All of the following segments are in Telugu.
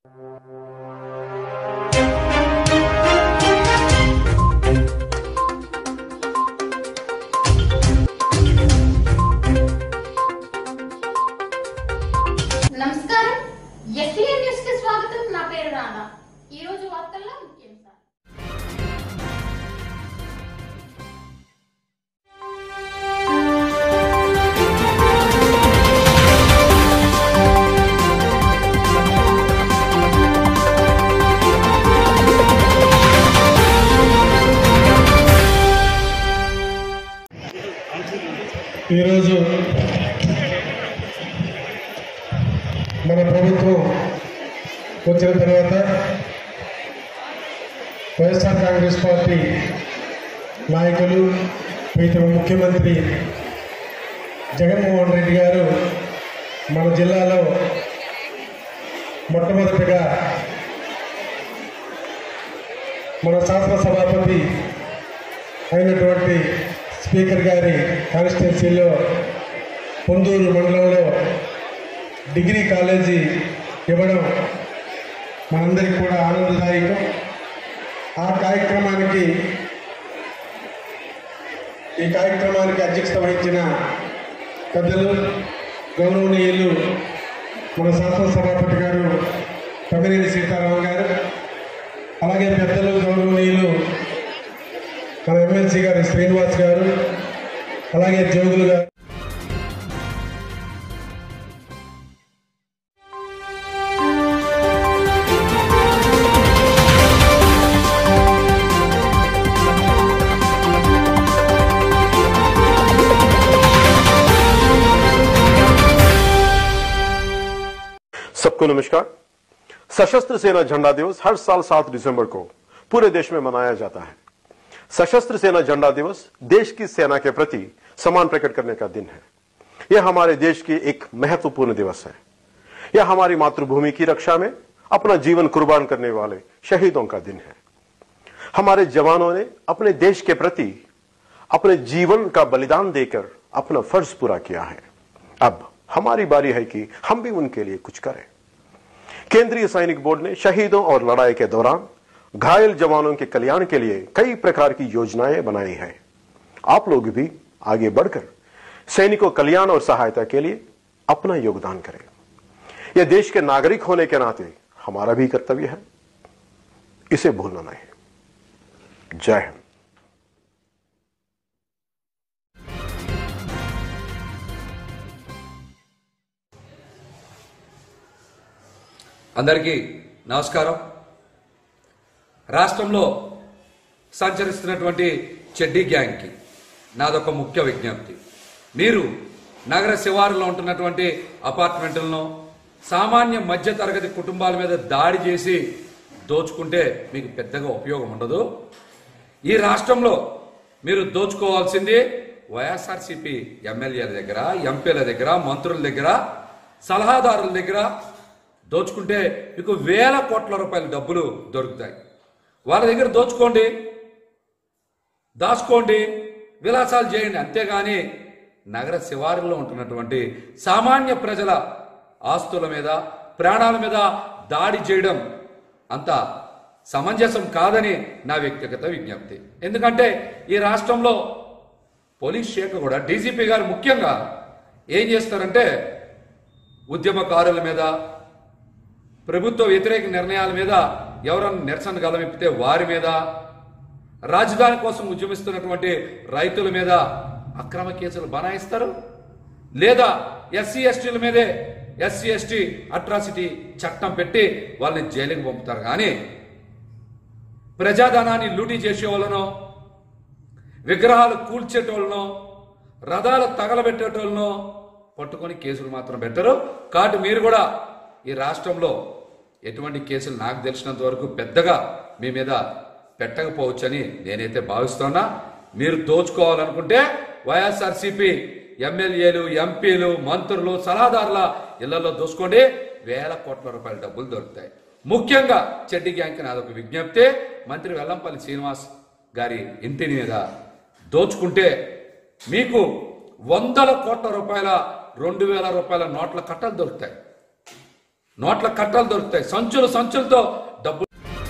నమస్కారం ఎస్టీఎన్ న్యూస్ కి స్వాగతం నా పేరు రాధా ఈ రోజు వార్తల్లో ముఖ్యాంశాలు ఈరోజు మన ప్రభుత్వం వచ్చిన తర్వాత వైఎస్ఆర్ కాంగ్రెస్ పార్టీ నాయకులు ప్రీతమ ముఖ్యమంత్రి జగన్మోహన్ రెడ్డి గారు మన జిల్లాలో మొట్టమొదటిగా మన శాసన సభాపతి అయినటువంటి స్పీకర్ గారి కాన్స్టిట్యున్సీలో పొందూరు మండలంలో డిగ్రీ కాలేజీ ఇవ్వడం మనందరికీ కూడా ఆనందదాయకం ఆ కార్యక్రమానికి ఈ కార్యక్రమానికి అధ్యక్షత వహించిన పెద్దలు గౌరవనీయులు మన శాసన సభాపతి గారు తమ్మినేని సీతారాం గారు అలాగే పెద్దలు గౌరవనీయులు మన ఎమ్మెల్సీ గారు శ్రీనివాస్ గారు అలాగే జోగులు గారు सबको नमस्कार सशस्त्र सेना झंडा दिवस हर साल 7 दिसंबर को पूरे देश में मनाया जाता है सशस्त्र सेना झंडा दिवस देश की सेना के प्रति सम्मान प्रकट करने का दिन है यह हमारे देश की एक महत्वपूर्ण दिवस है यह हमारी मातृभूमि की रक्षा में अपना जीवन कुर्बान करने वाले शहीदों का दिन है हमारे जवानों ने अपने देश के प्रति अपने जीवन का बलिदान देकर अपना फर्ज पूरा किया है अब हमारी बारी है कि हम भी उनके लिए कुछ करें केंद्रीय सैनिक बोर्ड ने शहीदों और लड़ाई के दौरान घायल जवानों के कल्याण के लिए कई प्रकार की योजनाएं बनाई हैं आप लोग भी आगे बढ़कर सैनिकों कल्याण और सहायता के लिए अपना योगदान करें यह देश के नागरिक होने के नाते हमारा भी कर्तव्य है इसे भूलना नहीं जय हिंद అందరికీ నమస్కారం రాష్ట్రంలో సంచరిస్తున్నటువంటి చెడ్డీ గ్యాంగ్కి నాదొక ముఖ్య విజ్ఞప్తి మీరు నగర శివారులో ఉంటున్నటువంటి అపార్ట్మెంట్లను సామాన్య మధ్య తరగతి కుటుంబాల మీద దాడి చేసి దోచుకుంటే మీకు పెద్దగా ఉపయోగం ఉండదు ఈ రాష్ట్రంలో మీరు దోచుకోవాల్సింది వైఎస్ఆర్సీపీ ఎమ్మెల్యేల దగ్గర ఎంపీల దగ్గర మంత్రుల దగ్గర సలహాదారుల దగ్గర దోచుకుంటే మీకు వేల కోట్ల రూపాయల డబ్బులు దొరుకుతాయి వాళ్ళ దగ్గర దోచుకోండి దాచుకోండి విలాసాలు చేయండి అంతేగాని నగర శివారుల్లో ఉంటున్నటువంటి సామాన్య ప్రజల ఆస్తుల మీద ప్రాణాల మీద దాడి చేయడం అంత సమంజసం కాదని నా వ్యక్తిగత విజ్ఞప్తి ఎందుకంటే ఈ రాష్ట్రంలో పోలీస్ శాఖ కూడా డీజీపీ గారు ముఖ్యంగా ఏం చేస్తారంటే ఉద్యమకారుల మీద ప్రభుత్వ వ్యతిరేక నిర్ణయాల మీద ఎవరన్నా నిరసన గలమెప్పితే వారి మీద రాజధాని కోసం ఉద్యమిస్తున్నటువంటి రైతుల మీద అక్రమ కేసులు బనాయిస్తారు లేదా ఎస్సీ ఎస్టీల మీదే ఎస్సీ ఎస్టీ అట్రాసిటీ చట్టం పెట్టి వాళ్ళని జైలుకి పంపుతారు కానీ ప్రజాధనాన్ని లూటీ చేసేవాళ్ళనో విగ్రహాలు కూల్చేటోళ్ళనో రథాలు తగలబెట్టేటోళ్ళనో పట్టుకొని కేసులు మాత్రం పెట్టరు కాబట్టి మీరు కూడా ఈ రాష్ట్రంలో ఎటువంటి కేసులు నాకు తెలిసినంత వరకు పెద్దగా మీ మీద పెట్టకపోవచ్చని నేనైతే భావిస్తున్నా మీరు దోచుకోవాలనుకుంటే వైఎస్ఆర్సీపీ ఎమ్మెల్యేలు ఎంపీలు మంత్రులు సలహాదారుల ఇళ్లలో దోచుకోండి వేల కోట్ల రూపాయల డబ్బులు దొరుకుతాయి ముఖ్యంగా చెడ్డి గ్యాంగ్కి నాదొక విజ్ఞప్తి మంత్రి వెల్లంపల్లి శ్రీనివాస్ గారి ఇంటి మీద దోచుకుంటే మీకు వందల కోట్ల రూపాయల రెండు వేల రూపాయల నోట్ల కట్టలు దొరుకుతాయి నోట్ల కట్టలు దొరుకుతాయి సంచులు సంచులతో డబ్బు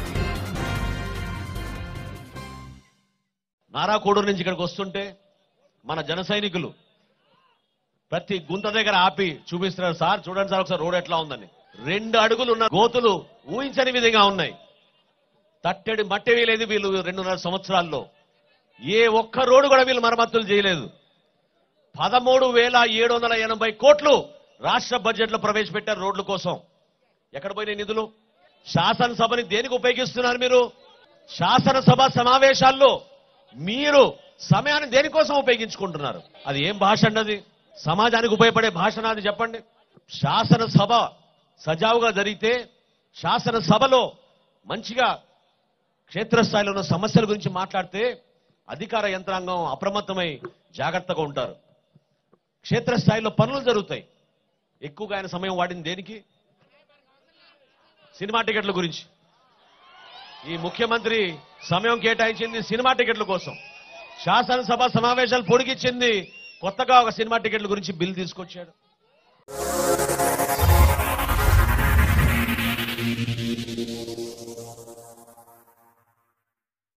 నారాకోడూరు నుంచి ఇక్కడికి వస్తుంటే మన జన సైనికులు ప్రతి గుంత దగ్గర ఆపి చూపిస్తున్నారు సార్ చూడండి సార్ ఒకసారి రోడ్ ఎట్లా ఉందని రెండు అడుగులు ఉన్న గోతులు ఊహించని విధంగా ఉన్నాయి తట్టెడి మట్టి వేయలేదు వీళ్ళు రెండున్నర సంవత్సరాల్లో ఏ ఒక్క రోడ్డు కూడా వీళ్ళు మరమ్మతులు చేయలేదు పదమూడు వేల ఏడు వందల ఎనభై కోట్లు రాష్ట్ర బడ్జెట్ లో ప్రవేశపెట్టారు రోడ్ల కోసం ఎక్కడ పోయినాయి నిధులు శాసనసభని దేనికి ఉపయోగిస్తున్నారు మీరు శాసనసభ సమావేశాల్లో మీరు సమయాన్ని దేనికోసం ఉపయోగించుకుంటున్నారు అది ఏం భాష అండి అది సమాజానికి ఉపయోగపడే భాష నాది చెప్పండి శాసనసభ సజావుగా జరిగితే శాసనసభలో మంచిగా క్షేత్రస్థాయిలో ఉన్న సమస్యల గురించి మాట్లాడితే అధికార యంత్రాంగం అప్రమత్తమై జాగ్రత్తగా ఉంటారు క్షేత్రస్థాయిలో పనులు జరుగుతాయి ఎక్కువగా ఆయన సమయం వాడింది దేనికి సినిమా టికెట్ల గురించి ఈ ముఖ్యమంత్రి సమయం కేటాయించింది సినిమా టికెట్ల కోసం శాసనసభ సమావేశాలు పొడిగిచ్చింది కొత్తగా ఒక సినిమా టికెట్ల గురించి బిల్ తీసుకొచ్చాడు